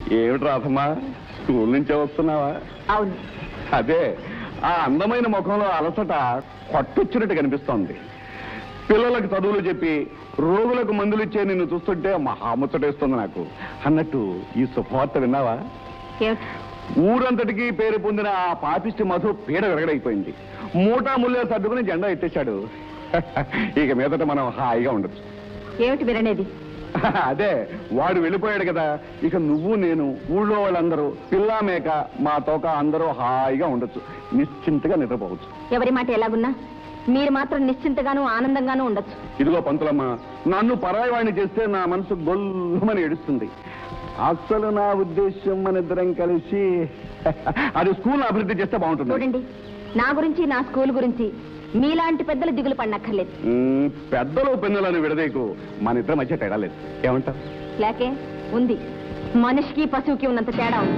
ఏమిటి రాధమ్మా స్కూల్ నుంచే వస్తున్నావా అవును అదే ఆ అందమైన ముఖంలో అలసట కొట్టొచ్చినట్టు కనిపిస్తోంది పిల్లలకు చదువులు చెప్పి రోగులకు మందులు ఇచ్చే నిన్ను చూస్తుంటే మహాముచ్చటేస్తుంది నాకు అన్నట్టు ఈ శుభవార్త విన్నావా ఏమిటి ఊరంతటికి పేరు పొందిన ఆ పాపిష్టి మధు పీడ విరగడైపోయింది మూటా ముల్లే సర్దుకుని జెండా ఎత్తేశాడు ఇక మీదట మనం హాయిగా ఉండొచ్చు ఏమిటి విననేది అదే వాడు వెళ్ళిపోయాడు కదా ఇక నువ్వు నేను ఊళ్ళో వాళ్ళందరూ పిల్లా మేక మా తోక అందరూ హాయిగా ఉండొచ్చు నిశ్చింతగా నిద్రపోవచ్చు ఎవరి మాట ఎలాగున్నా మీరు మాత్రం నిశ్చింతగాను ఆనందంగానూ ఉండొచ్చు ఇదిగో పంతులమ్మ నన్ను పరాయి వాడిని చేస్తే నా మనసు గొల్లమని ఏడుస్తుంది అసలు నా ఉద్దేశం మన ఇద్దరం కలిసి అది స్కూల్ అభివృద్ధి చేస్తే బాగుంటుంది చూడండి నా గురించి నా స్కూల్ గురించి మీలాంటి పెద్దలు దిగులు పడనక్కర్లేదు మ్, పెద్దలు పెన్నులను విడదీకు మన ఇద్దరి మధ్య తేడా లేదు ఏమంటావు లేకే ఉంది మనిషికి పశువుకి ఉన్నంత తేడా ఉంది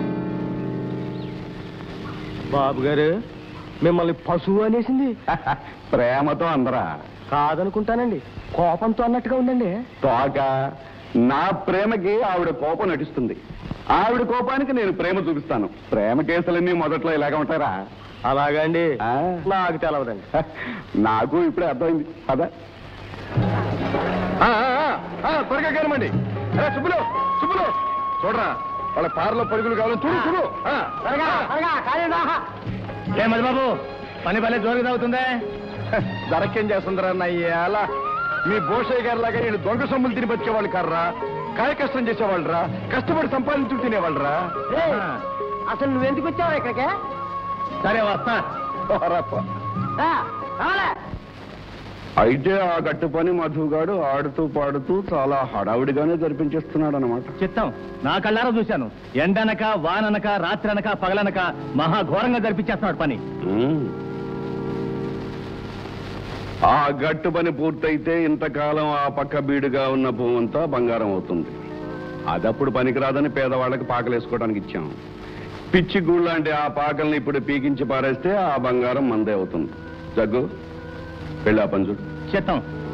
బాబు గారు మిమ్మల్ని పశువు అనేసింది ప్రేమతో అందరా కాదనుకుంటానండి కోపంతో అన్నట్టుగా ఉందండి తోక నా ప్రేమకి ఆవిడ కోపం నటిస్తుంది ఆవిడ కోపానికి నేను ప్రేమ చూపిస్తాను ప్రేమ కేసులన్నీ మొదట్లో ఇలాగ ఉంటారా అలాగా అండి ఆ? నాకు తెలవదండి నాకు ఇప్పుడే అర్థమైంది అదా త్వరగా కనమండి సుబ్బులు సుబ్బులు చూడరా వాళ్ళ పారలో పరుగులు కావాలని చూడు చూడు ఆ. ఏ మధు బాబు పని భలే జోరుగా అవుతుందే దరకేం చేస్తుందిరా అలా మీ భూషయ్య గారి లాగా నేను దొంగ సొమ్ములు తిని బతికేవాళ్ళు కర్రా కాయ కష్టం చేసేవాళ్ళరా కష్టపడి సంపాదించు తినేవాళ్ళరా అసలు నువ్వెందుకు వచ్చావు ఇక్కడికే సరే వస్తా అయితే ఆ గట్టు పని మధుగాడు ఆడుతూ పాడుతూ చాలా హడావిడిగానే జరిపించేస్తున్నాడు అనమాట చిత్తం నా కళ్ళారా చూశాను ఎండనక వాననక రాత్రనక పగలనక మహా ఘోరంగా జరిపించేస్తున్నాడు పని ఆ గట్టు పని పూర్తయితే ఇంతకాలం ఆ పక్క బీడుగా ఉన్న భూమంతా బంగారం అవుతుంది అదప్పుడు పనికిరాదని పేదవాళ్ళకి పాకలేసుకోవడానికి ఇచ్చాం పిచ్చి గూళ్ళంటే ఆ పాకల్ని ఇప్పుడు పీకించి పారేస్తే ఆ బంగారం మందే అవుతుంది జగ్గు వెళ్ళి ఆ పని చూడు చిత్తం